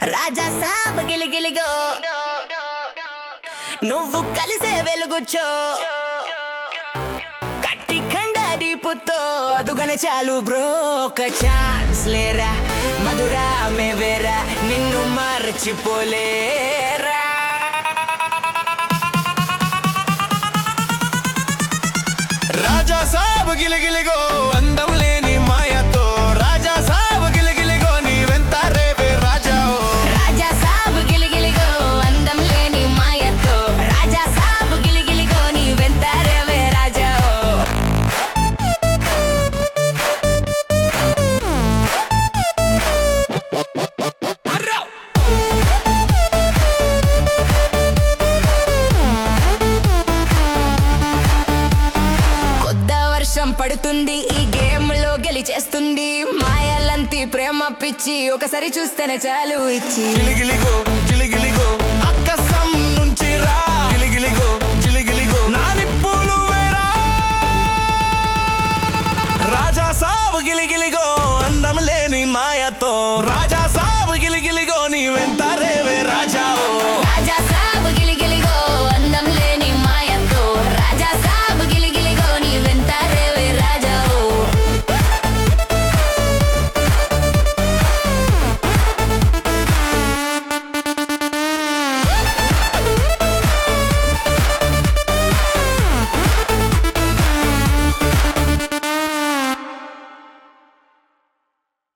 రాజా సాబ్ గిలిగిలిగో నువ్వు కలిసే వెలుగుచ్చో కట్టి కండ దీపుతో అదుగన చాలు బ్రో ఒక ఛాన్స్ లేరా మధురా మే వేరా నిన్ను మర్చిపోలేరా రాజా సాబ్ గిలిగిలిగో అందం లేని మాయతో రాజా సాబ్ గిలిగిలిగో నీ వెంత రేవే రాజా ఓ. రాజా సాబ్ గిలిగిలిగో అందం లేని మాయతో రాజా సాబ్ గిలిగిలిగో నీ వెంటారేవే రాజా ఓ. కొత్త వర్షం పడుతుంది ఈ గేమ్ లో గెలిచేస్తుంది మాయలంతి ప్రేమ పిచ్చి ఒకసారి చూస్తేనే చాలు ఇచ్చి గిలిగిలిగో గిలిగిలిగో అక్కసం నుంచి రా గిలిగిలిగో గిలిగిలిగో నా నిప్పులు వేరా రాజా సాబ్ గిలిగిలిగో అందం లేని మాయతో రాజా సాబ్